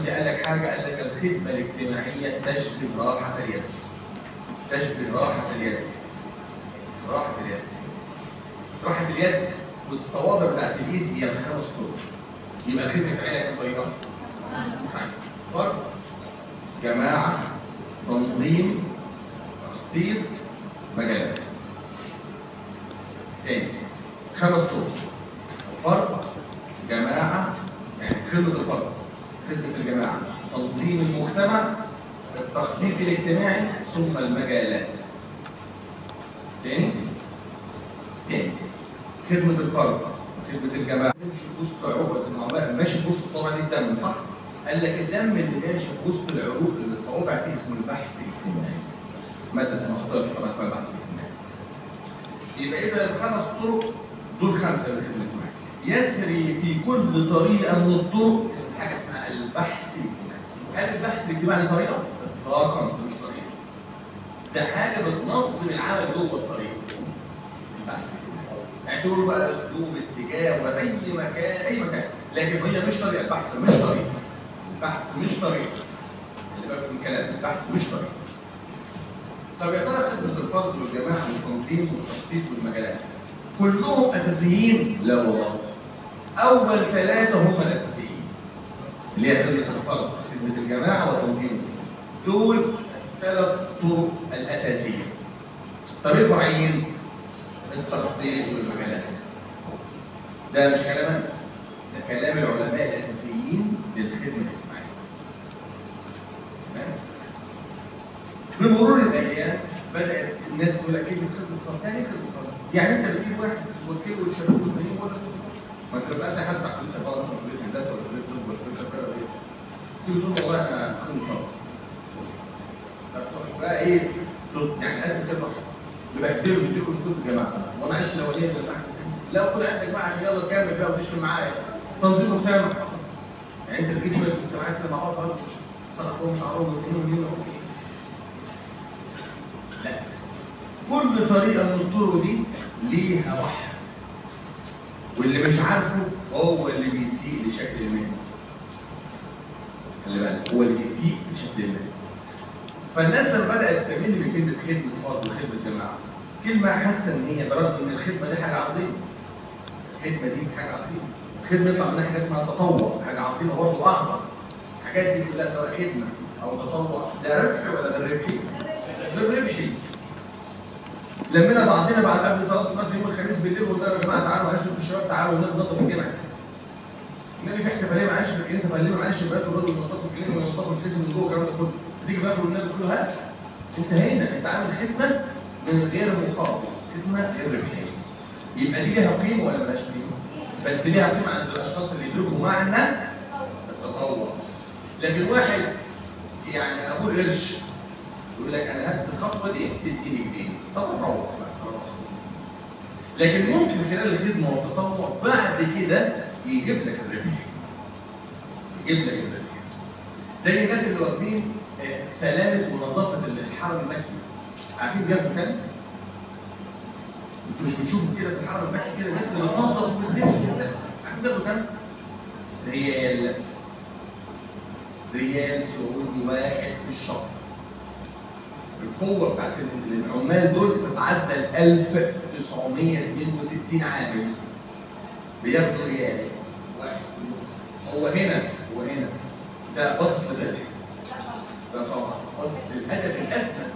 دي قال لك حاجه قال لك الخدمه الاجتماعيه تشبه راحه اليد تشبه راحه اليد راحه اليد راحه اليد والصوابع بتاعت الايد هي الخمس طرق يبقى الخدمه الاجتماعيه كام طريقه؟ فرد جماعه تنظيم تخطيط مجالات تاني خمس طرق فرد جماعة يعني خدمة الفرد خدمة الجماعة تنظيم المجتمع التخطيط الاجتماعي ثم المجالات تاني تاني خدمة الفرد خدمة الجماعة تمشي في وسط عروق الصوابع ماشي في وسط الصوابع دي الدم صح؟ قال لك الدم اللي ماشي في وسط العروق اللي الصوابع دي اسمه البحث الاجتماعي مادة اسمها خطوة طبعا اسمها البحث الاجتماعي يبقى اذا الخمس طرق دول خمسه للخدمه الاجتماعيه يسري في كل طريقه من الطرق اسم حاجه اسمها البحث الاجتماعي هل البحث الاجتماعي طريقه؟ اطلاقا مش طريقه ده حاجه بتنظم العمل جوه الطريقه البحث الاجتماعي اعتبروا بقى اسلوب اتجاه واي مكان اي مكان لكن هي مش طريقه البحث مش طريقه البحث مش طريقه اللي بالك من كلام البحث مش طريقه طب يا ترى خدمة الفرد والجماعة والتنظيم والتخطيط والمجالات كلهم أساسيين؟ لا والله. أول ثلاثة هم الأساسيين. اللي هي خدمة الفرد، خدمة الجماعة والتنظيم. دول الثلاث طرق الأساسية. طب إيه الفرعيين؟ التخطيط والمجالات. ده مش كلام أنا. ده كلام العلماء الأساسيين للخدمة الاجتماعية. تمام؟ بمرور الايام بدات الناس تقول لك كلمه خدمه فرد يعني إيه خدمه فرد يعني انت بتجيب واحد توكله وتشغله وتبنيه ولا ما انت بقى انت حد بتاع كليه صيدله مثلا كليه هندسه ولا كليه طب ولا كليه كده ايه تيجي تقول والله انا خدمه فرد طب بقى ايه تقول- يعني اسف كده يبقى كتير بيديكم الطب يا جماعه وانا عرفت الاولانيه من البحث لا خد عندك بقى عشان يلا نكمل بقى وتشتغل معايا تنظيم مجتمع يعني انت بتجيب شويه مجتمعات كده مع بعض بقى مش صرفهم شعرهم ومنين ومنين ومنين لا كل طريقة من الطرق دي ليها وحي واللي مش عارفه هو اللي بيسيء لشكل المهنة خلي بالك هو اللي بيسيء لشكل المهنة فالناس لما بدأت تميل بكلمة خدمة فرد وخدمة جماعة كلمة حاسة إن هي برغم إن الخدمة دي حاجة عظيمة الخدمة دي حاجة عظيمة الخدمة يطلع منها حاجة اسمها تطوع حاجة عظيمة برضه أعظم الحاجات دي كلها سواء خدمة أو تطوع ده ربح ولا ده ربحي؟ ده ربحي لمينا بعضنا بعد قبل صلاه مثلا يوم الخميس بالليل وقلنا يا جماعه تعالوا معلش الشباب تعالوا ننظف الجامع. النبي في احتفاليه معلش في الكنيسه فلما معلش البنات والولاد ينظفوا الجنينه وينظفوا الكنيسه من جوه والكلام ده كله. تيجي بقى والنبي تقول له هات انتهينا انت عامل خدمه من غير مقابل خدمه غير ربحيه. يبقى دي ليها قيمه ولا مالهاش قيمه؟ بس ليها قيمه عند الاشخاص اللي يدركوا معنى التطوع. لكن واحد يعني اقول قرش يقول لك انا هات الخطوه دي تديني جنيه طب روح بقى خلاص لكن ممكن خلال الخدمه والتطوع بعد كده يجيب لك الربح يجيب لك الربح زي الناس اللي واخدين آه، سلامه ونظافه الحرم المكي عارفين بياخدوا كام؟ انتوا مش بتشوفوا كده في الحرم المكي كده الناس اللي بتنظف وبتغسل عارفين بياخدوا كام؟ ريال ريال سعودي واحد في الشهر القوة بتاعت العمال دول تتعدى ال 1962 عامل بياخدوا ريال واحد هو هنا هو هنا ده بص للربح ده طبعا بص للهدف الاسمى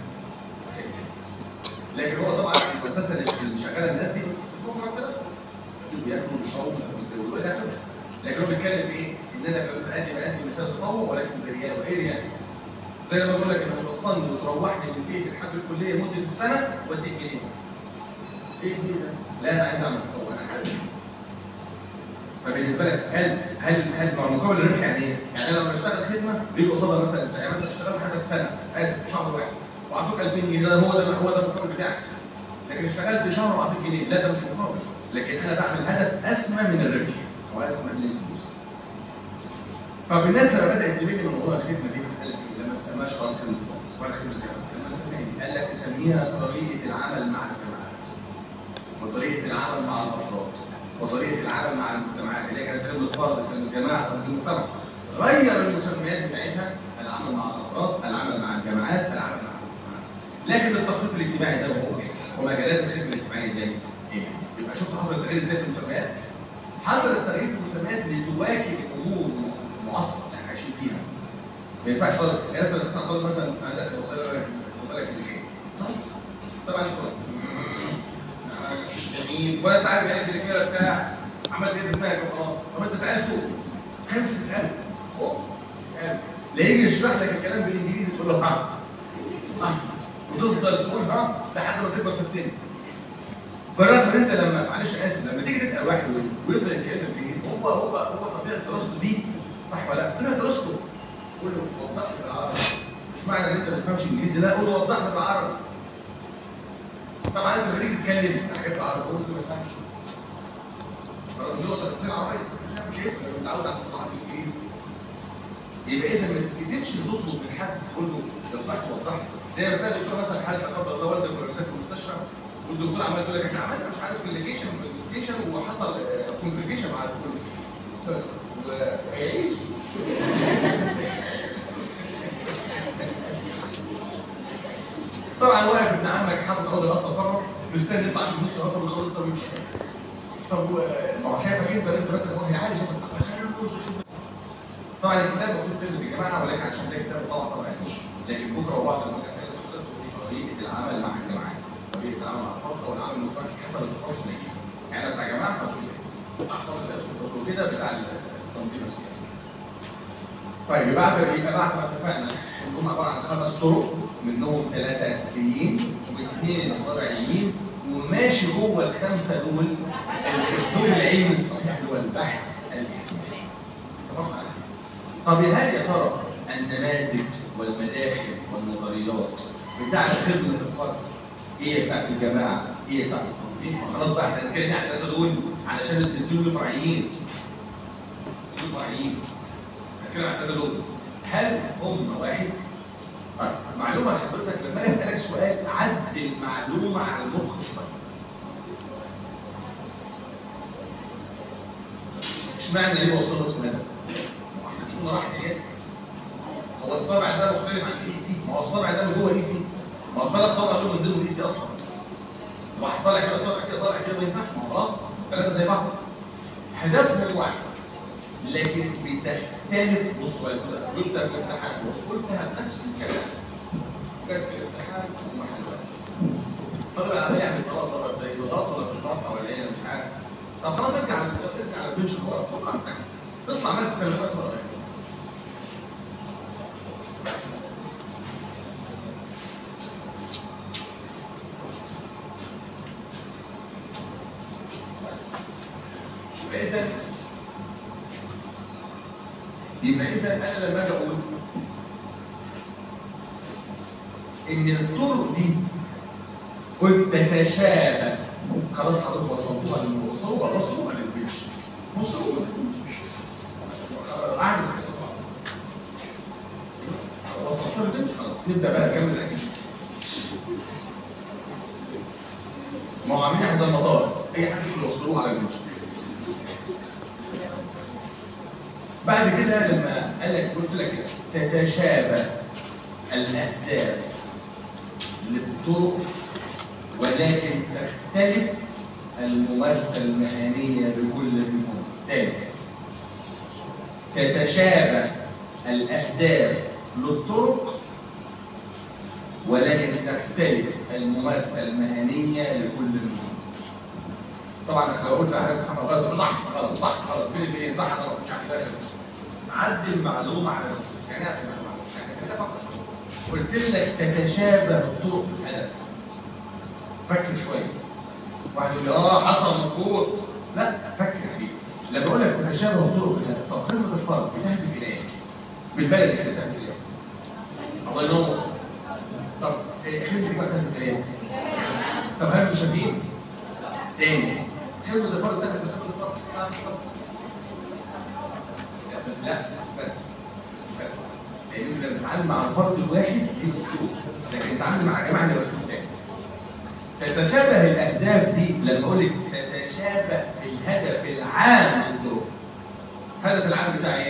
لكن هو طبعا المؤسسه اللي شغاله الناس دي بتكون مرتبه بياكلوا ويشربوا ويتجوزوا الى اخره لكن هو بيتكلم في ايه؟ ان انا بقدم بقدم مثال تطوع ولكن بريال وايه ريال؟ زي ما بقول لك انك توصلني وتروحني من بيتي لحد الكليه مده السنه واديك جنيه. ايه الجنيه ده؟ لا انا عايز اعمل تطوع انا حابب. فبالنسبه لك هل هل هل مع مقابل الربح يعني ايه؟ يعني انا لما اشتغل خدمه بيجي قصادها مثلا سنه يعني مثلا اشتغلت حضرتك سنه اسف شهر واحد وعطوك 2000 جنيه ده هو ده هو ده المقابل بتاعك. لكن اشتغلت شهر وعطيك جنيه لا ده مش مقابل لكن انا بعمل هدف اسمى من الربح او اسمى من الفلوس. طب الناس لما بدات تميل من موضوع الخدمه دي قالت لي لما سماش خلاص خدمه فلوس ولا خدمه جامعه لما سميها قال لك تسميها طريقه العمل مع الجماعات وطريقه العمل مع الافراد وطريقه العمل مع المجتمعات اللي هي كانت خدمه فرد خدمه جماعه تنظيم المجتمع غير المسميات بتاعتها العمل مع الافراد العمل مع الجماعات العمل مع الجماعات لكن التخطيط الاجتماعي زي ما هو ومجالات الخدمه الاجتماعيه زي ايه يبقى شفت حصل التغيير ازاي في المسميات حصل التغيير في المسميات لتواكب الامور المعاصره اللي احنا عايشين فيها ما ينفعش طالب يعني مثلا مثلا طالب مثلا عندك توصل لك توصل لك كلينيكيه طيب طبعا يقول شيء جميل ولا انت عارف يعني الكلينيكيه بتاع عملت ايه في دماغك وخلاص طب انت سالته خايف تساله هو تساله لا يجي يشرح لك الكلام بالانجليزي تقول له ها ها وتفضل تقول ها لحد ما تكبر في السن بالرغم ان انت لما معلش انا اسف لما تيجي تسال واحد ويفضل يتكلم بالانجليزي هو هو هو طبيعه دراسته دي صح ولا لا؟ طبيعه دراسته قول له وضح لي بالعربي مش معنى ان انت ما بتفهمش انجليزي لا قول له وضح لي بالعربي طبعا انت لما تيجي تتكلم حاجات بالعربي قول له ما بفهمش رغم ان هو درس العربيه بس مش شايف لو متعود على القران بالانجليزي يبقى اذا ما تتكسفش تطلب من حد تقول له لو سمحت وضح لي زي ما تلاقي الدكتور مثلا حاله لا قدر الله والدك ولا والدتك في المستشفى والدكتور عمال يقول لك احنا عملنا مش عارف كوميونيكيشن كوميونيكيشن وحصل كونفليكيشن مع الدكتور وهيعيش طبعا واقف ابن عمك حاطط اول راسه بره مستني يطلع عشان يبص راسه ويخلص ده ويمشي طب ما هو شايفك انت انت بس هو عايش طبعا الكتاب مكتوب فيزيك يا جماعه ولكن عشان ده كتاب طبعا طبعا لكن بكره وبعد طريقه العمل مع الجماعات طريقه العمل مع الفرد او العمل المفرد حسب التخصص اللي يجي يعني بتاع جماعه احفظ كده بتاع التنظيم السياسي طيب بعد يبقى بعد ما اتفقنا انهم عباره عن خمس طرق منهم ثلاثه اساسيين واثنين فرعيين وماشي جوه الخمسه دول الاسلوب العلمي الصحيح هو البحث الاجتماعي اتفقنا عليه طب هل يا ترى النماذج والمداخل والنظريات بتاع خدمه الفرد هي بتاعت الجماعه هي بتاعت التنظيم خلاص بقى احنا هنتكلم عن الثلاثه دول علشان الدول فرعيين دول فرعيين هنتكلم عن الثلاثه دول هل هم واحد؟ طيب معلومه لحضرتك لما انا اسالك سؤال عدل المعلومه على المخ شويه اشمعنى ليه وصلنا نفس الهدف؟ ما احنا مش قلنا راحه اليد هو الصابع ده مختلف عن الايد دي ما هو الصابع ده من جوه الايد دي ما هو ثلاث صوابع دول من ضمن الايد دي اصلا واحد طالع كده صابع كده طالع كده ما ينفعش ما هو خلاص ثلاثه زي بعض هدفهم واحد لكن بتختلف بص بقى قلت في الامتحان وقلتها بنفس الكلام جت في الامتحان وما حلوهاش طالب العمليه يعمل ثلاث ضرب زي ضغط ولا في الضغط ولا ايه مش عارف طب خلاص ارجع على ارجع على البنش خلاص خد راحتك تطلع ماسك تليفونك ولا ايه فاذا يبقى اذا انا لما اجي اقول ان الطرق دي قلت تتشابه خلاص حضرتك وصلتوها وصلوها وصلوها للبيتش وصلوها قاعد وصلتها للبيتش خلاص نبدا بقى نكمل الاكل ما هو عاملين زي المطار اي حاجه يوصلوها على البيتش بعد كده لما قال لك قلت لك تتشابه الاهداف للطرق ولكن تختلف الممارسه المهنيه لكل منهم تاني تتشابه الاهداف للطرق ولكن تختلف الممارسه المهنيه لكل منهم طبعا لو قلت حاجه صح غلط صح غلط صح غلط بين ايه صح غلط مش عارف الاخر عدل المعلومه على نفسك يعني اعرف المعلومه يعني كده فكر قلت لك تتشابه الطرق في الهدف فكر شويه واحد يقول لي اه حصل مظبوط لا فكر يا حبيبي لما اقول لك تتشابه الطرق في الهدف طب خدمه الفرد بتهدف الى ايه؟ بالبلد كده بتهدف الى ايه؟ الله ينور طب خدمه بقى بتهدف الى ايه؟ طب هل مشابهين؟ تاني خدمه الفرد بتهدف لخدمه الفرد بس لا فرق فرق لان لما بنتعامل مع الفرد الواحد دي اسلوب لكن نتعامل مع جماعه ده اسلوب تاني تتشابه الاهداف دي لما اقول لك تتشابه الهدف العام للظروف الهدف العام بتاع ايه؟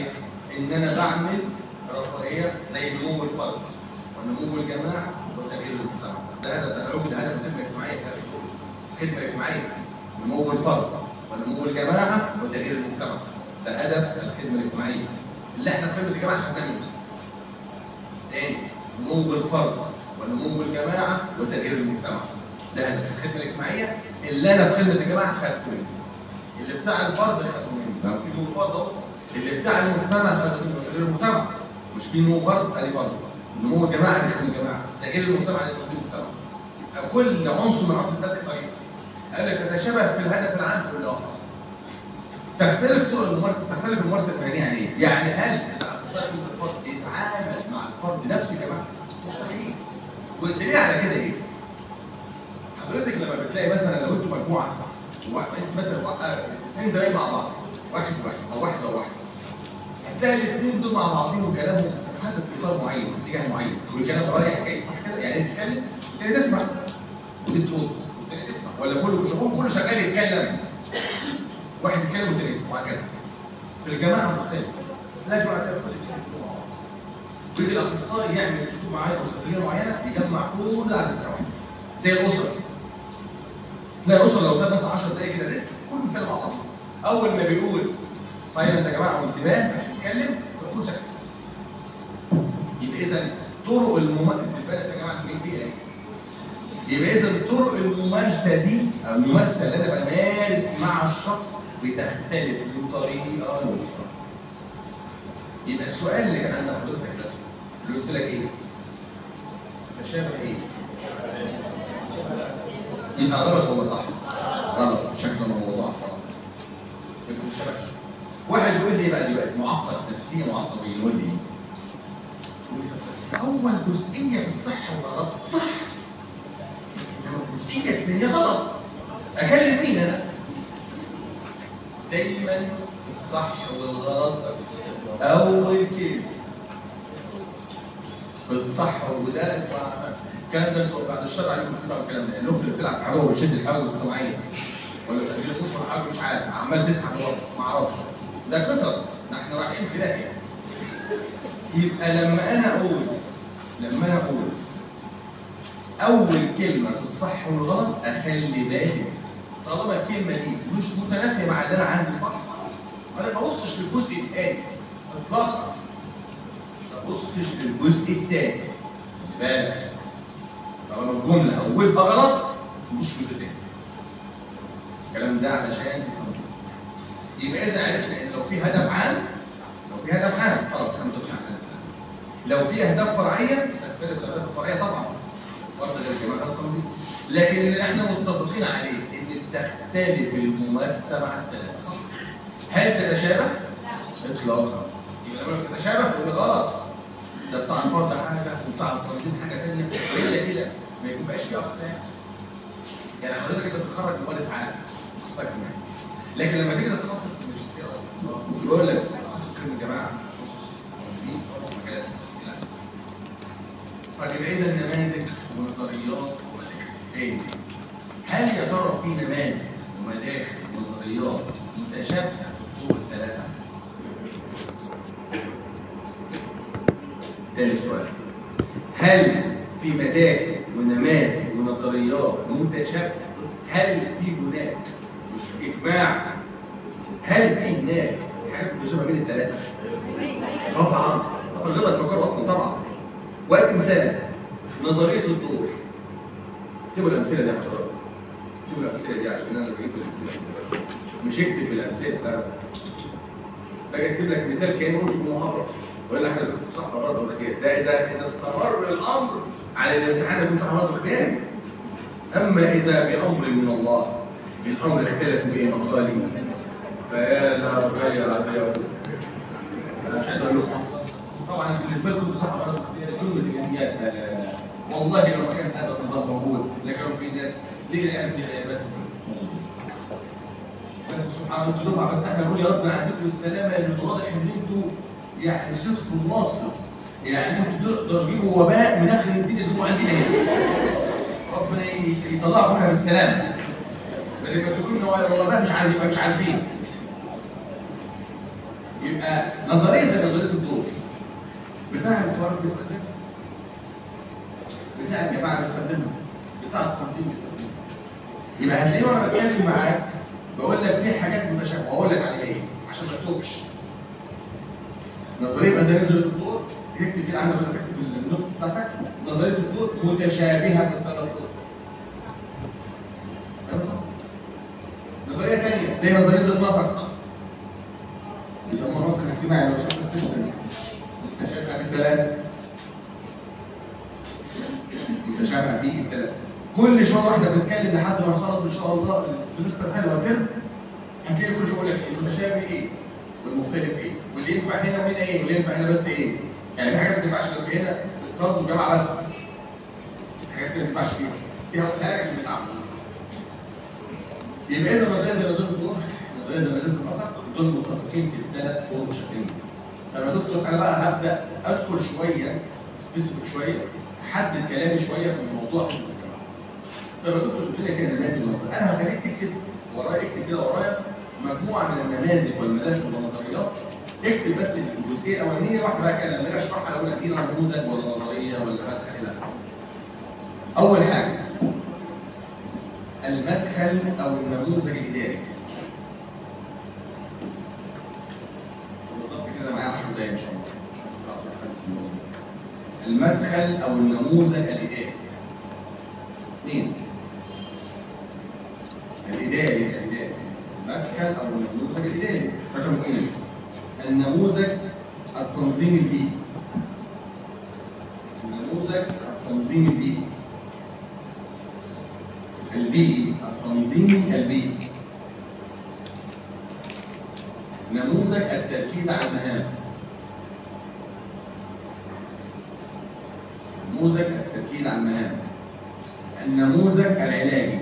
ان انا بعمل رفاهيه زي نمو الفرد ونمو الجماعه وتغيير المجتمع ده هدف ده هدف الهدف الخدمه الاجتماعيه الخدمه الاجتماعيه نمو الفرد ونمو الجماعه وتغيير المجتمع ده هدف الخدمه الاجتماعيه اللي احنا في خدمه الجماعه خدناه تاني نمو الفرد ونمو الجماعه وتغيير المجتمع ده هدف الخدمه الاجتماعيه اللي انا في خدمه الجماعه خدته منه اللي بتاع الفرد خدته منه لو في نمو فرد اهو اللي بتاع المجتمع خدته منه تغيير المجتمع مش في نمو فرد ادي فرد نمو الجماعه دي خدمه الجماعه تغيير المجتمع دي تنظيم المجتمع يبقى كل عنصر من عناصر المسك طريقه قال لك تتشابه في الهدف العام في الاخص تختلف طرق الممارسه تختلف الممارسه المهنيه عن ايه؟ يعني هل الاخصائي في الفرد يتعامل مع الفرد نفس كمان؟ مستحيل والدليل على كده ايه؟ حضرتك لما بتلاقي مثلا لو انتوا مجموعه واحد انت مثلا واحد- اثنين زمايل مع بعض واحد واحد او واحد او واحد هتلاقي الاثنين دول مع بعضهم وكلامهم متحدث في اطار معين اتجاه معين والكلام رايح جاي صح كده؟ يعني انت تتكلم والتاني تسمع ودي ترد والتاني تسمع ولا كله مش هو كله شغال يتكلم واحد يتكلم والتاني يسمع وهكذا في الجماعه مختلف تلاقي واحد ياخد الاتنين مع بعض. ويجي الاخصائي يعمل اسلوب معين او استراتيجيه معينه يجمع كل على فكره واحده زي الاسره تلاقي الاسره لو ساب مثلا 10 دقايق كده ريست كله بيتكلم مع بعض اول ما بيقول سايلنت يا جماعه وانتباه مش بيتكلم كله سكت يبقى اذا طرق الممارسه البلد يا جماعه مين فيها ايه؟ يبقى اذا طرق الممارسه دي او الممارسه اللي انا بمارس مع الشخص بتختلف بطريقه لاخرى يبقى السؤال اللي كان عند حضرتك ده اللي قلت لك ايه؟ تشابه ايه؟ يبقى غلط ولا صح؟ غلط شكلا وموضوعا غلط ما بتتشابهش واحد يقول لي ايه بقى دلوقتي معقد نفسيا وعصبيا يقول لي ايه؟ يقول لي بس اول جزئيه في الصح والغلط صح انما الجزئيه الثانيه غلط اكلم مين انا؟ دايما في الصح والغلط اول كلمه في الصح وده الكلام ده انتوا بعد الشر عليكم تفهموا الكلام ده الاخت اللي بتلعب حاجه وبتشد الحاجه الصناعيه ولا شغال مش حاجه مش عارف عمال تسحب ورا ما اعرفش ده قصص ده احنا رايحين في داهيه يبقى لما انا اقول لما انا اقول اول كلمه في الصح والغلط اخلي بالي طالما الكلمه دي مش متنافيه مع اللي انا عندي صح خلاص انا ما ببصش للجزء الثاني اطلاقا ما ببصش للجزء الثاني بالك طالما الجمله اولها غلط مش جزء تاني الكلام ده علشان تفهموا يبقى اذا عرفنا ان لو في هدف عام لو في هدف عام خلاص احنا متفقين على الهدف العام. لو في اهداف فرعيه تختلف الاهداف الفرعيه طبعا برضه غير الجماعه التنظيم لكن اللي احنا متفقين عليه ان تختلف الممارسه مع الثلاثه صح؟ هل تتشابه؟ اطلاقا يبقى لما تتشابه يبقى غلط ده بتاع الفرد حاجه وبتاع التنظيم حاجه ثانيه الا كده ما يبقاش في اقسام يعني حضرتك انت بتتخرج ممارس عام اخصائي اجتماعي لكن لما تيجي تتخصص في الماجستير يقول لك خدمه الجماعه تخصص تنظيم مجالات الى طيب يبقى اذا نماذج ونظريات ومداخل ايه؟ هل يا ترى في نماذج ومداخل ونظريات متشابهه في الطرق الثلاثه؟ تاني سؤال هل في مداخل ونماذج ونظريات متشابهه هل في هناك مش اجماع هل في هناك حاجات متشابهه بين الثلاثه؟ طبعا طبعا غير ما تفكروا اصلا طبعا وقت مثال نظريه الدور اكتبوا الامثله دي يا حضرتك اكتبوا الامثله دي عشان انا بجيب الامثله مش اكتب بالامثله لا باجي اكتب لك مثال كانه قلت محاضره ويقول لك انا صح مرض الاختيار ده اذا اذا استمر الامر على الامتحان يكون صح مرض اختياري اما اذا بامر من الله الامر اختلف بايه مقالي فيا لا غير غير انا مش عايز اقول لكم طبعا بالنسبه لكم صح مرض اختياري كلمه الانياس لا لا لا والله لو كان هذا النظام موجود لكانوا في ناس ليه الان في غيابات بس سبحان الله انتوا دفعه بس احنا نقول يا رب عندكم السلامه لان واضح ان انتوا يعني صدق الناصر يعني انتوا تقدروا تجيبوا وباء من اخر الدنيا تجيبوا عندنا هنا ربنا يطلعكم منها بالسلامه بدل ما تكونوا وباء مش عارفين مش عارفين يبقى نظريه زي نظريه الدور بتاع الفرد بيستخدمها بتاع الجماعه بيستخدمها بتاع التنظيم بيستخدمها يبقى هتلاقيه وانا بتكلم معاك بقول لك في حاجات متشابهه واقول لك عليها ايه عشان ما تتوهش نظريه مثلا نظريه الدور تكتب كده عندك ولا تكتب النوت بتاعتك نظريه الدور متشابهه في الثلاث دور أيوة صح. نظريه ثانيه زي نظريه النسق بيسموها النسق الاجتماعي لو شفت السيستم متشابهه في الثلاثه متشابهه في الثلاثه كل شويه واحنا بنتكلم لحد ما نخلص ان شاء الله السمستر حلو الترم هتلاقي كل شويه يقول لك المتشابه ايه والمختلف ايه واللي ينفع هنا وهنا ايه واللي ينفع هنا بس ايه يعني في حاجات ما تنفعش غير في هنا افتراض والجامعه بس حاجات كده ما تنفعش فيها دي هقولها لك عشان ما تتعبش يبقى اذا نظريه زي نظريه الدور نظريه زي نظريه النسق دول متفقين في الثلاث طرق مشابهين طب يا دكتور انا بقى هبدا ادخل شويه سبيسيفيك شويه احدد كلامي شويه في الموضوع في الجامعه طب يا دكتور قلت لك النماذج والنظريات انا هخليك تكتب ورايا اكتب كده ورايا مجموعه من النماذج والمدارس والنظريات اكتب بس الجزئيه الاولانيه واحده بقى كده لما اجي اشرحها اقول لك دي نموذج ولا نظريه ولا مدخل الى اخره. اول حاجه المدخل او النموذج الاداري بالظبط كده معايا 10 دقايق ان شاء الله المدخل او النموذج الاداري اثنين الاداري الاداري مدخل او النموذج الاداري رقم اثنين النموذج التنظيمي البيئي النموذج التنظيمي البيئي البيئي التنظيمي البيئي نموذج التركيز على المهام نموذج التركيز على المهام النموذج العلاجي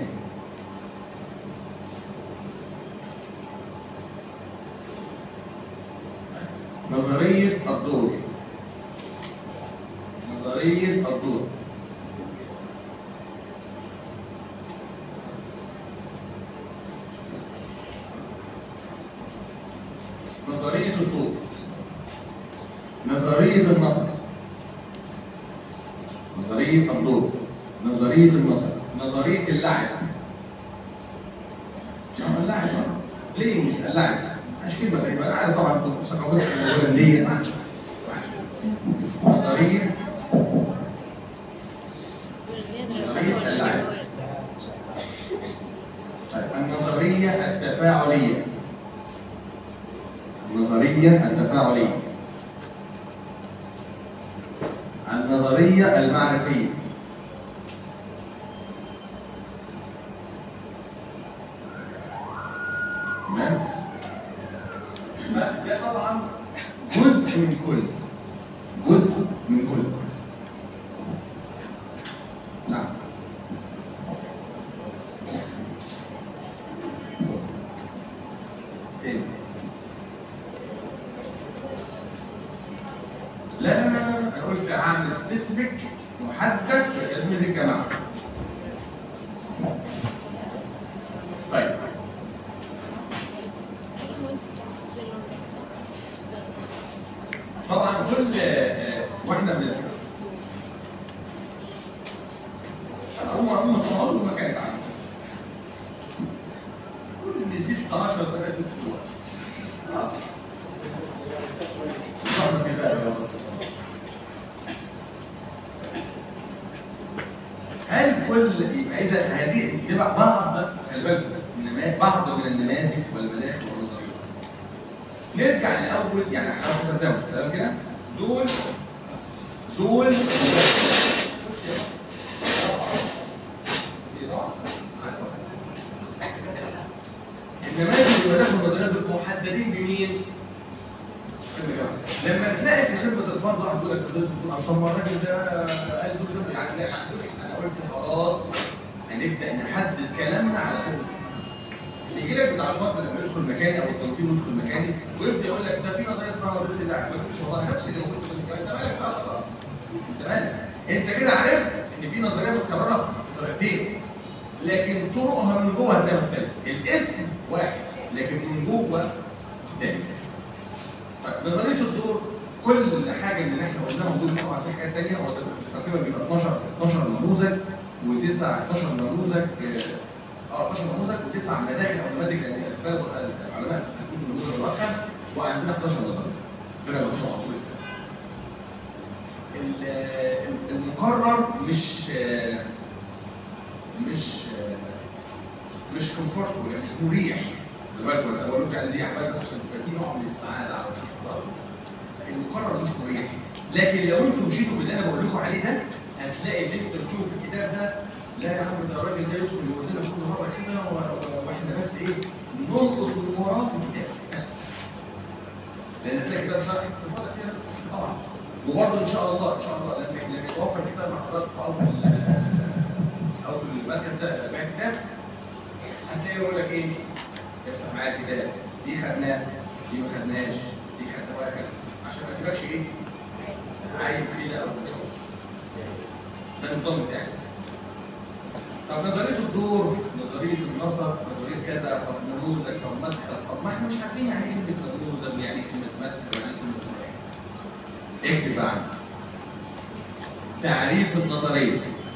نظرية الدور نظرية الدور نظرية الدور نظرية النصر نظرية الدور نظرية النصر نظرية اللعب جمع اللعب ليه اللعب؟ مش كلمة غريبة أنا عارف طبعا ثقافتنا الهولندية نظرية نظرية اللعب طيب النظرية التفاعلية النظرية التفاعلية النظرية المعرفية تمام ما- ده طبعا جزء من كل جزء من كل نعم إيه؟ لا لا لا لا انا قلت اعمل سبيسيفيك محدد في خدمه الجماعه طيب طبعا كل آه، واحنا من هم هم طلعوا له مكان عنده كل اللي يزيد 12 درجه اسبوع خلاص صعب كده يا رب. هل كل يبقى اذا هذه دي بقى بعض خلي بالك النما- بعض من النماذج والمداخل والنظريات نرجع لاول يعني احنا قدام تمام كده دول دول النماذج والمداخل والنظريات دول محددين بمين؟ لما تلاقي في خدمه الفرد واحد يقول لك ده الدكتور عصام الراجل ده قال دكتور يعني لا، انا قلت خلاص هنبدا نحدد كلامنا على خدمه يجي لك بتاع الفرد لما يدخل مكاني او التنظيم يدخل مكاني ويبدا يقول لك ده في نظريه اسمها نظريه اللعب ما تقولش والله نفس اللي موجود في المكان انت مالك بقى خلاص انت مالك انت كده عرفت ان في نظريه متكرره بطريقتين لكن طرقها من جوه هتلاقيها مختلفه الاسم واحد لكن من جوه مختلف اللي احنا قلناهم دول طبعا في حاجات ثانيه هو تقريبا بيبقى 12 12 نموذج و9 12 نموذج اه 12 نموذج وتسع مداخل او نماذج لان اختبار العلماء في تسليم النموذج الواقع وعندنا 11 نظريه ربنا يوفقنا على طول السنه. ال- المقرر مش مش مش كومفورتبل يعني مش مريح خلي بالكم انا بقول لكم يعني دي احوال بس عشان تبقى في نوع من السعاده على شاشه الارض المقرر مش مريح لكن لو انتم مشيتوا باللي انا بقول لكم عليه ده هتلاقي اللي انت بتشوفه في الكتاب ده لا يا عم ده الراجل ده يدخل يقول لنا كل مره كده و- و- واحنا بس ايه نلقط من وراه في الكتاب بس لان تلاقي كده شرح استفاضه كده طبعا وبرضه ان شاء الله ان شاء الله لما لما يتوفر الكتاب مع حضراتكم او في ال- او في المركز ده بتاع الكتاب هتلاقي يقول لك ايه افتح معايا الكتاب دي خدناها دي ما خدناهاش دي خدناها وهكذا عشان ما اسيبكش ايه عايب كده او مشغول ده النظام بتاعي طب نظريه الدور نظريه النسق نظريه كذا طب نموذج طب مدخل طب ما احنا مش عارفين يعني ايه كلمه نموذج يعني ايه كلمه مدخل يعني ايه كلمه نظريه اكتب بقى عندي. تعريف النظريه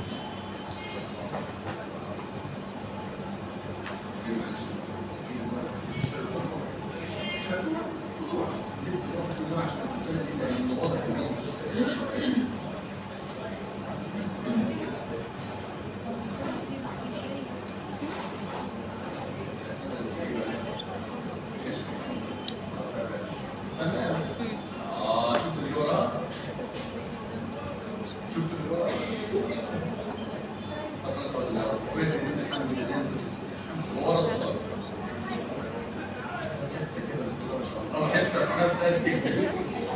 اه شفت اللي وراه شفت اللي وراه طب أنا صوت الأول. كويس إن أنت الحمد لله ورا صوتك طب حته خمسه جدا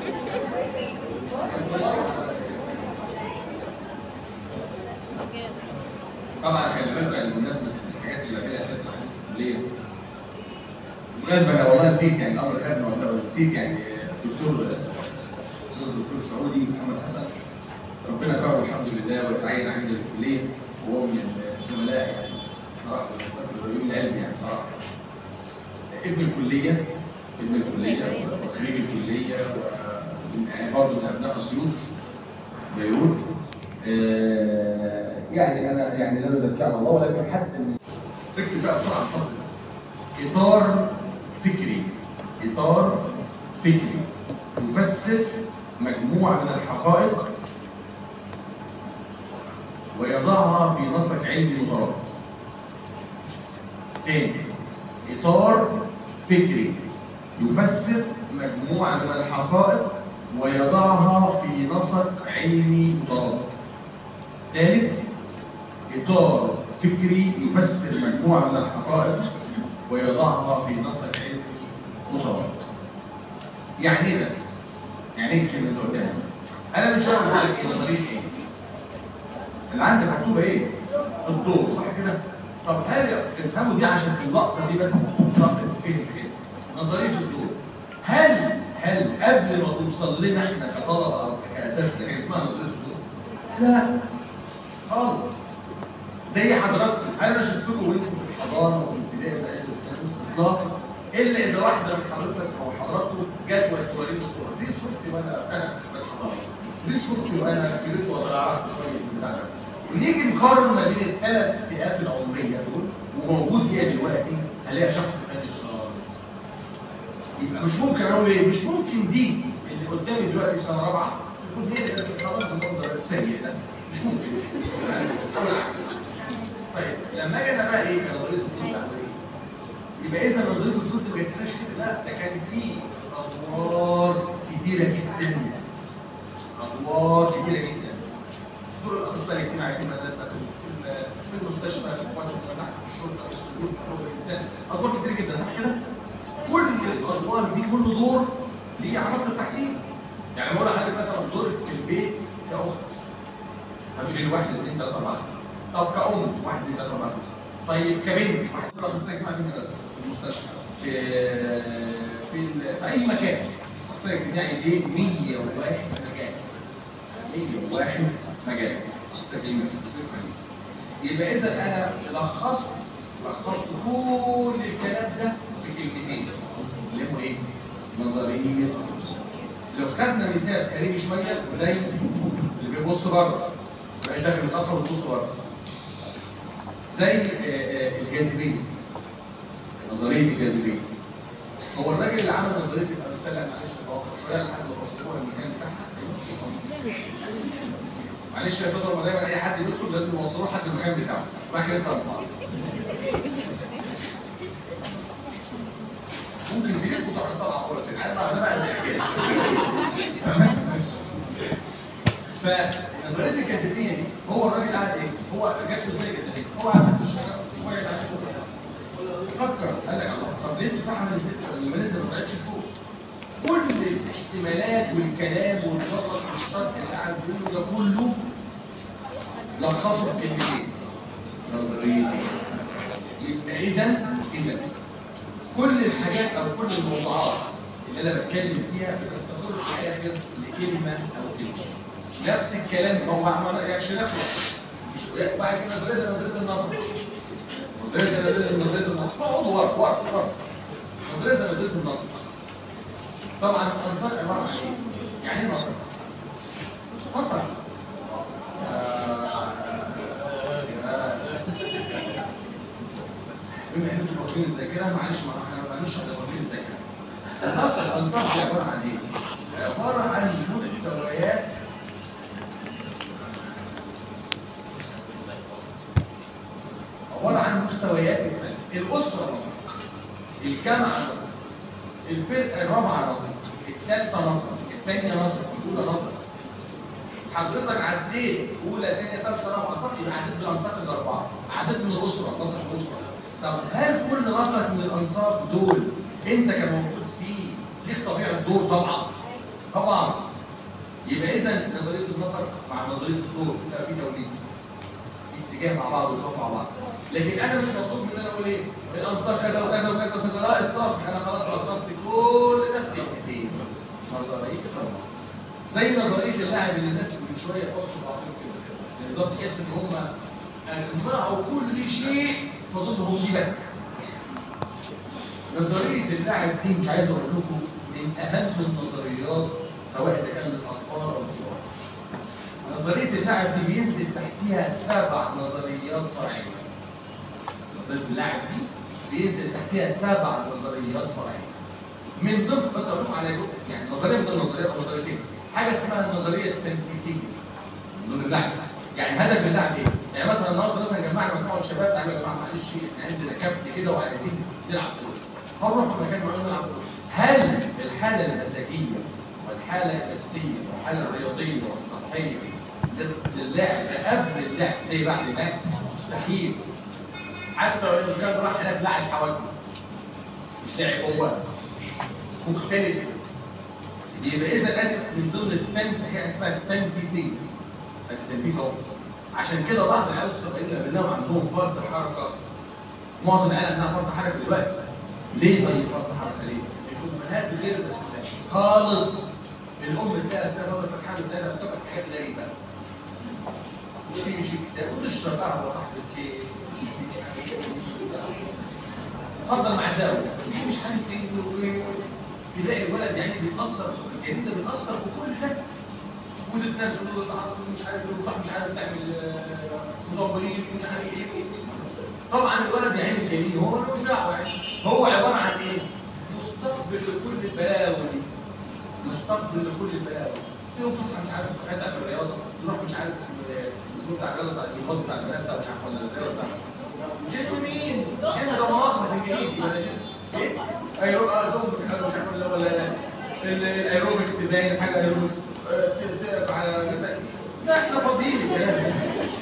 طبعا خلي بالك يعني بمناسبه الحاجات اللي فيها اساس الحديث في الكليه بالمناسبه انا والله نسيت يعني الامر خدنا ولا نسيت يعني الدكتور الاستاذ الدكتور سعودي محمد حسن ربنا كرمه الحمد لله وتعين عندي في الكليه وهو من الزملاء يعني صراحه من قلبي يعني صراحه ابن الكليه ابن الكليه وخريج الكليه ومن يعني برضه من ابناء اسيوط بيروت آه، يعني انا يعني لا نزكي على الله ولكن حتى من اكتب بقى بسرعه السطر ده. اطار فكري اطار فكري يفسر مجموعه من الحقائق ويضعها في نسق علمي مترابط تاني اطار فكري يفسر مجموعه من الحقائق ويضعها في نسق علمي مترابط ثالث اطار فكري يفسر مجموعه من الحقائق ويضعها في نسق علمي مترابط يعني ايه ده؟ يعني ايه الكلمه اللي قلتها؟ انا مش عارف اقول لك ايه نظريه ايه؟ اللي عندك مكتوبه ايه؟ الضوء صح كده؟ طب هل تفهموا دي عشان اللقطه دي بس لقطه تتفهم كده نظريه الضوء هل هل قبل ما توصل لنا احنا كطلبه او كاساتذه كان اسمها نظريه الضوء؟ لا خالص زي حضراتكم هل انا شفتكم وانتم في الحضانه وفي الابتدائي والاعدادي والثانوي اطلاقا الا اذا واحده من حضرتك او حضراتكم جت وتوريني صوره دي صورتي وانا انا في الحضانه دي صورتي وانا كبرت وطلعت شويه من بتاع ده ونيجي نقارن ما بين الثلاث فئات العمريه دول وموجود هي دلوقتي هلاقي شخص ثاني خالص يبقى مش ممكن اقول ايه مش ممكن دي اللي قدامي دلوقتي في سنه رابعه تكون هي اللي بتتحرك بالمنظر السيء ده مش ممكن او العكس طيب لما اجي انا بقى ايه كنظريه الطب بعمل ايه؟ يبقى اذا نظريه الطب ما كانتش كده لا ده كان في ادوار كتيره جدا ادوار كتيره جدا دور الاخصائي الاجتماعي في المدرسه في ال- في المستشفى في القوات المسلحه في الشرطه في السجون في حقوق الانسان ادوار كتير جدا صح كده؟ كل الادوار دي كل دور ليه عناصر تحليل يعني بقول لحضرتك مثلا دورك في البيت كاخت هتقولي لي واحد اثنين ثلاثه اربعه خمسه طب كأم واحد اثنين ثلاثه اربعه خمسه طيب كبنت واحد اثنين اخصائي اجتماعي في المدرسه في المستشفى في في, ال- في اي مكان اخصائي اجتماعي ليه 101 مجال 101 مجال اخصائي اجتماعي يبقى اذا انا لخصت لخصت كل الكلام ده في كلمتين اللي هو ايه؟ نظريه لو خدنا مثال خارجي شويه زي اللي بيبص بره بقى داخل متاخر وبيبص بره زي آه، آه، الجاذبيه نظريه الجاذبيه هو الراجل اللي عمل نظريه الامثله معلش توقف شويه لحد ما توصلوها المكان بتاعها معلش يا فندم دايما اي حد يدخل لازم يوصلوه لحد المكان بتاعه بعد كده انت هتطلع ممكن تلف وتروح تطلع خالص عارف ده بقى الاعجاز فنظريه الجاذبيه دي هو الراجل قاعد ايه؟ هو جات له زي الجاذبيه هو قاعد في الشارع وقعد على فوق فكر قال لك الله طب ليه بتاعها المنزل ما طلعتش فوق؟ كل الاحتمالات والكلام والنظر والشرط اللي قاعد بيقوله ده كله لخصه في كلمتين نظريه يبقى اذا اذا كل الحاجات او كل الموضوعات اللي انا بتكلم فيها بتستقر في الاخر لكلمه او كلمه نفس الكلام هو ما يعيش نفسه بعد كده نظريه نظريه النصر نظريه نظريه نظريه النصر اقعدوا ورا ورا ورا نظريه نظريه النصر طبعا الانصار عباره عن ايه؟ يعني ايه نصر؟ نصر بما انكم واخدين الذاكره معلش ما احنا ما نشرح واخدين الذاكره النصر الانصار دي عباره عن ايه؟ عباره عن مستويات عباره عن مستويات الاسره نصر الجامعه نصر الفرقه الرابعه نصر الثالثه نصر الثانيه نصر الاولى نصر حضرتك عديت اولى ثانيه ثالثه رابعه نصر يبقى عديت بالانصار الاربعه عديت من الاسره نصر الاسره طب هل كل نصر من الانصار دول انت كان موجود فيه ليك طبيعه دور طبعا طبعا يبقى اذا نظريه النصر مع نظريه الدور لا في توليد اتجاه مع بعض وخط مع بعض لكن انا مش مطلوب مني انا اقول ايه الانصار كذا وكذا وكذا وكذا لا اطلاق انا خلاص لخصت كل ده في كلمتين نظريه النصر زي نظريه اللاعب اللي الناس من شويه بصوا بعضهم كده بالظبط تحس ان هم اجمعوا كل شيء فضلهم دي بس نظريه اللاعب دي مش عايز اقول لكم من اهم النظريات سواء اذا كان للاطفال او الكبار نظريه اللاعب دي بينزل تحتيها سبع نظريات فرعيه نظريه اللاعب دي بينزل تحتيها سبع نظريات فرعيه من ضمن بس اقول لكم على جزء يعني نظريه من ضمن النظريات او نظريتين حاجه اسمها النظريه التنفيذيه من ضمن اللعب يعني هدف اللعب ايه؟ يعني مثلا النهارده مثلا جمعنا مجموعه شباب تعالوا يا جماعه معلش احنا عندنا كبت كده وعايزين نلعب كوره هنروح في مكان معين نلعب كوره هل الحاله المزاجيه والحاله النفسيه والحاله الرياضيه والصحيه للاعب قبل اللعب زي بعد اللعب مستحيل حتى لو كان راح هناك لاعب حوالي مش لاعب هو مختلف يبقى اذا ادي من ضمن التنفيذ حاجه اسمها التنفيذيه التنفيذ اهو عشان كده بعض العيال الصغيرين اللي بنلاقيهم عندهم فرط حركه معظم العيال عندها فرط حركه دلوقتي ليه طيب فرط حركه ليه؟ الامهات غير مسؤولات خالص الام تلاقي اثناء فتره الحمل بتاعتها بتبقى حاجات غريبه مش في مش كتاب وتشرب قهوه صاحب الكيك مش عارف ايه اتفضل مع الدواء مش عارف ايه تلاقي الولد يعني بيتاثر الجديد ده بيتاثر بكل ده وتتنام تقول له تعصب مش عارف تروح مش عارف تعمل مزمبلين مش عارف ايه طبعا الولد يعني الجميل هو ملوش دعوه يعني هو عباره عن ايه؟ مستقبل لكل البلاوي دي مستقبل لكل البلاوي تقوم تصحى مش عارف تتابع في الرياضه تروح مش عارف اسمه بتاع الرياضه بتاع الجهاز بتاع البنات ده مش عارف ولا الرياضه بتاع جسم مين؟ جسم ده ملخص انجليزي ولا جسم ايه؟ ايروب اه دوم مش عارف ولا ولا الايروبكس باين حاجه ايروبكس تقف على ده احنا فاضيين الكلام ده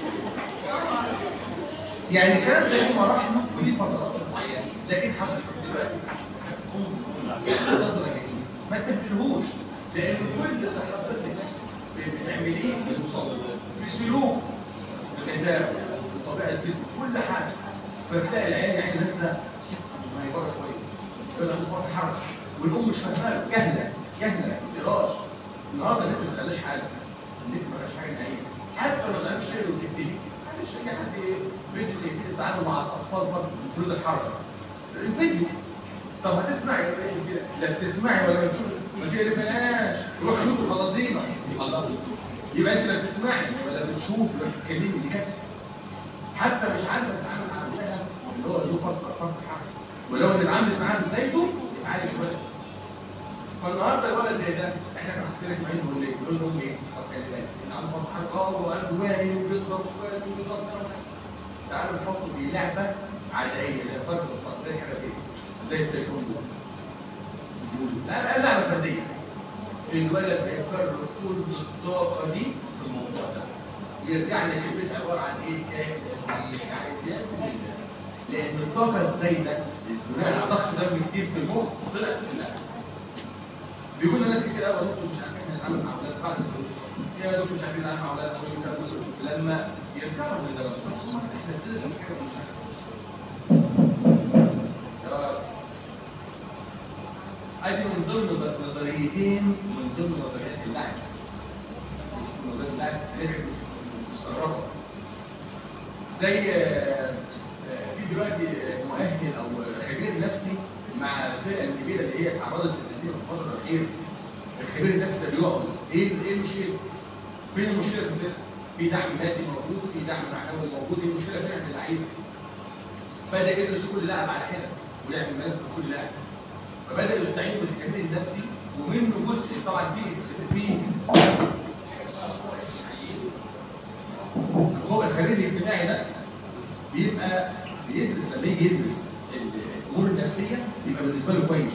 يعني الكلام ده ليه مراحل وليه فترات معينه لكن حضرتك دلوقتي نظره جديده ما تهملهوش لان كل اللي حضرتك بتعمليه بيوصل في سلوك غذاء في طبيعه الجسم كل حاجه فتلاقي العيال يعني نازله تحس ما هي بره شويه يقول لك فرط حركه والام مش فاهمه جهله جهله ما تقراش النهارده النت ما خلاش حاجه النت ما خلاش حاجه نهائيا حتى لو ما شيء وتبتدي معلش اي حد فيديو يفيد التعامل مع الاطفال فرق فروض الحركه الفيديو طب هتسمعي ولا ايه كده لا بتسمعي ولا بتشوفي ما تقرفناش روح شوف خلاصينا الله يبقى انت لا بتسمعي ولا بتشوف ولا بتتكلمي دي كارثه حتى مش عارفه تتعامل مع ابنها اللي هو له فرصه فرصه ولو ان اتعاملت معاه من بدايته يبقى عارف الولد فالنهارده الولد زي ده احنا كمحسنين معين نقول ايه؟ نقول لهم ايه؟ طب خلي بالك ان عنده فرحان اه وقلبه واهي وبيضرب شويه وبيضرب تعالوا نحطه في لعبه عدائيه اللي هي فرق الفرق زي الكاراتيه زي التايكوندو لا لعبه فرديه الولد بيفرغ كل الطاقه دي في الموضوع ده يرجع لك البيت عباره عن ايه كائن عايز ياكل لان الطاقه الزايده بناء على ضغط دم كتير في المخ طلعت في اللعبه بيقول لنا ناس كتير قوي دكتور مش عارفين نتعامل مع اولاد بعد الدروس يا دكتور مش عارفين نتعامل مع اولادنا لما يرجعوا من الدراسه بس احنا بندرس حاجه مش ادي من ضمن نظريتين من ضمن نظريات اللعب مش نظريه اللعب لازم مستغربه زي في دلوقتي مؤهل او خبير نفسي مع الفئه الكبيره اللي هي تعرضت للنزيف في الفتره الاخيره الخبير النفسي ده بيقعد ايه ايه المشكله؟ فين المشكله في الفئه؟ في دعم مادي موجود في دعم معنوي موجود ايه المشكله فين عند اللعيبه؟ بدا يدرس كل لاعب على حده ويعمل ملف لكل لاعب فبدا يستعين بالخبير النفسي ومنه جزء طبعا دي في الخبير الاجتماعي ده بيبقى بيدرس لما يجي يدرس الامور النفسيه بيبقى بالنسبه له كويس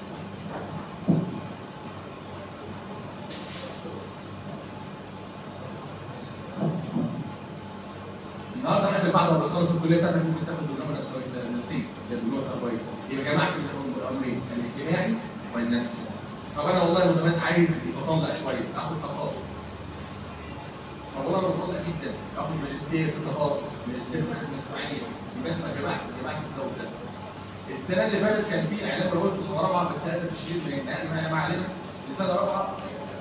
النهارده حتى بعد ما تخلص الكليه بتاعتك ممكن تاخد برنامج نفسيه اللي هي البنوه التربويه يبقى جمعت الامرين الاجتماعي والنفسي طب انا والله المدامات عايز اتطلع شويه اخد تخاطب طب والله انا متطلع جدا اخد ماجستير في التخاطب ماجستير في الخدمه الاجتماعيه يبقى اسمها جماعه جماعه الدوله السنه اللي فاتت كان في اعلان رواد سنه رابعه بس للاسف الشديد من النقل ما علينا لسنه رابعه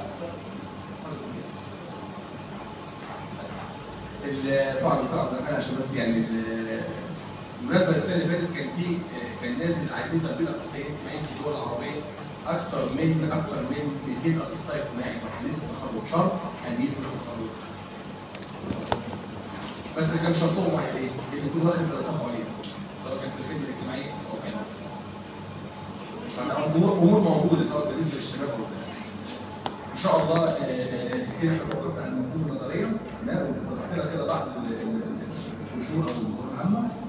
طبعا دكتور عبد الرحمن عشان بس يعني بالمناسبه السنه اللي فاتت كان في كان نازل عايزين تطبيق اخصائيين اجتماعيين في الدول العربيه اكثر من اكثر من 200 اخصائي اجتماعي وحديث التخرج شرط حديث التخرج بس كان شرطهم واحد ايه؟ ان يكون واخد دراسات عليا سواء كان في الخدمه الاجتماعيه او في النفس. فالامور امور موجوده سواء بالنسبه للشباب او ان شاء الله كده احنا فكرت عن المفهوم النظريه تمام وفتحنا كده بعض القشور او الامور العامه